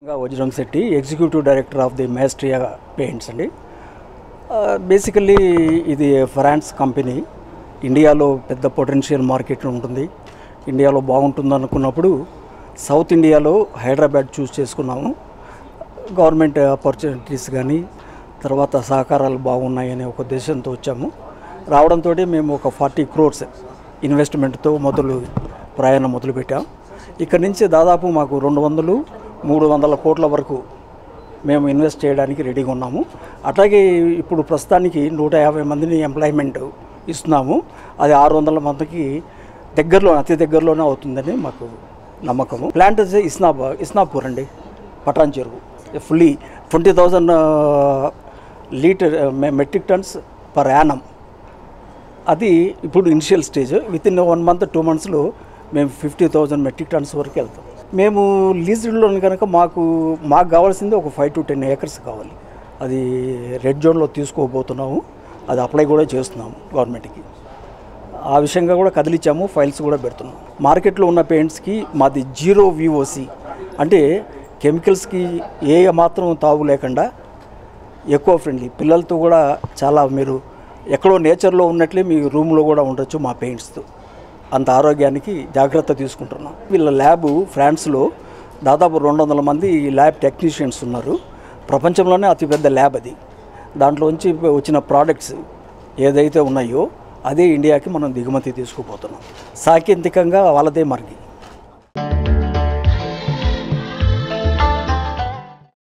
ఇంకా Vajram Shetty executive director of the Maestria paints అండి basically ఇది ఫ్రాన్స్ కంపెనీ ఇండియాలో పెద్ద పొటెన్షియల్ మార్కెట్ ఉంటుంది ఇండియాలో బాగుంటుంది అనుకున్నప్పుడు సౌత్ ఇండియాలో హైదరాబాద్ చూస్ చేసుకున్నాము గవర్నమెంట్ ఆపర్చునిటీస్ కానీ తర్వాత సహకారాలు బాగున్నాయనే ఒక ఉద్దేశంతో వచ్చాము రావడంతో మేము ఒక ఫార్టీ క్రోర్స్ ఇన్వెస్ట్మెంట్తో మొదలు ప్రయాణం మొదలుపెట్టాం ఇక్కడి నుంచి దాదాపు మాకు రెండు వందలు మూడు వందల కోట్ల వరకు మేము ఇన్వెస్ట్ చేయడానికి రెడీగా ఉన్నాము అట్లాగే ఇప్పుడు ప్రస్తుతానికి నూట యాభై మందిని ఎంప్లాయ్మెంట్ ఇస్తున్నాము అది ఆరు వందల మందికి దగ్గరలో అతి దగ్గరలోనే అవుతుందని మాకు నమ్మకము ప్లాంట్ వచ్చి ఇస్నాబ్ ఇస్నాపూర్ అండి Patancheru fully twenty thousand litre metric tons per annum అది ఇప్పుడు initial stage within one month two మంత్స్లో మేము ఫిఫ్టీ థౌజండ్ మెట్రిక్ టన్స్ వరకు వెళ్తాం మేము లీజ్డ్లో కనుక మాకు మాకు కావాల్సింది ఒక ఫైవ్ టు టెన్ ఏకర్స్ కావాలి అది రెడ్ జోన్లో తీసుకోబోతున్నాము అది అప్లై కూడా చేస్తున్నాము గవర్నమెంట్కి ఆ విషయంగా కూడా కదిలిచ్చాము ఫైల్స్ కూడా పెడుతున్నాం మార్కెట్లో ఉన్న పెయింట్స్కి మాది జీరో విఓసి అంటే కెమికల్స్కి ఏ మాత్రం తావు లేకుండా ఎక్కువ ఫ్రెండ్లీ పిల్లలతో కూడా చాలా మీరు ఎక్కడో నేచర్లో ఉన్నట్లే మీ రూమ్లో కూడా ఉండొచ్చు మా పెయింట్స్తో అంత ఆరోగ్యానికి జాగ్రత్త తీసుకుంటున్నాం వీళ్ళ ల్యాబ్ ఫ్రాన్స్లో దాదాపు రెండు వందల మంది ల్యాబ్ టెక్నీషియన్స్ ఉన్నారు ప్రపంచంలోనే అతిపెద్ద ల్యాబ్ అది దాంట్లోంచి వచ్చిన ప్రోడక్ట్స్ ఏదైతే ఉన్నాయో అదే ఇండియాకి మనం దిగుమతి తీసుకుపోతున్నాం సాంకేతికంగా వాళ్ళదే మనకి